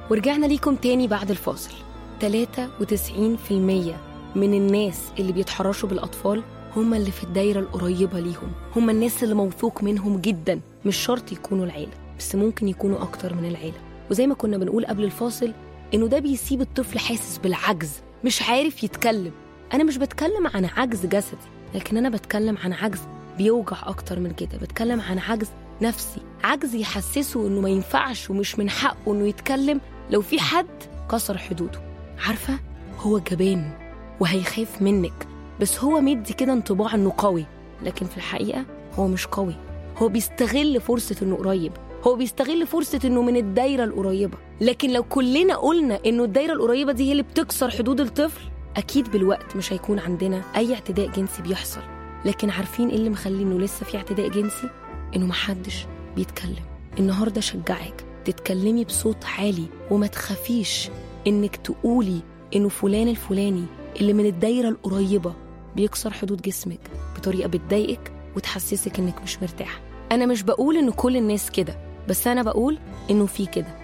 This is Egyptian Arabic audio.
ورجعنا ليكم تاني بعد الفاصل 93% من الناس اللي بيتحرشوا بالأطفال هم اللي في الدايرة القريبة ليهم هم الناس اللي موثوق منهم جدا مش شرط يكونوا العيلة بس ممكن يكونوا أكتر من العيلة وزي ما كنا بنقول قبل الفاصل إنه ده بيسيب الطفل حاسس بالعجز مش عارف يتكلم أنا مش بتكلم عن عجز جسدي لكن أنا بتكلم عن عجز بيوجع أكتر من كده بتكلم عن عجز نفسي عجز يحسسه إنه ما ينفعش ومش من حقه إنه يتكلم لو في حد كسر حدوده عارفة هو جبان وهيخاف منك بس هو مدي كده انطباع إنه قوي لكن في الحقيقة هو مش قوي هو بيستغل فرصة إنه قريب هو بيستغل فرصة إنه من الدايرة القريبة لكن لو كلنا قلنا إنه الدايرة القريبة دي هي اللي بتكسر حدود الطفل أكيد بالوقت مش هيكون عندنا أي اعتداء جنسي بيحصل لكن عارفين إيه اللي مخلي إنه لسه في اعتداء جنسي؟ إنه محدش بيتكلم النهاردة شجعك تتكلمي بصوت عالي وما تخافيش إنك تقولي إنه فلان الفلاني اللي من الدايرة القريبة بيكسر حدود جسمك بطريقة بتضايقك وتحسسك إنك مش مرتاحة أنا مش بقول إن كل الناس كده بس أنا بقول إنه في كده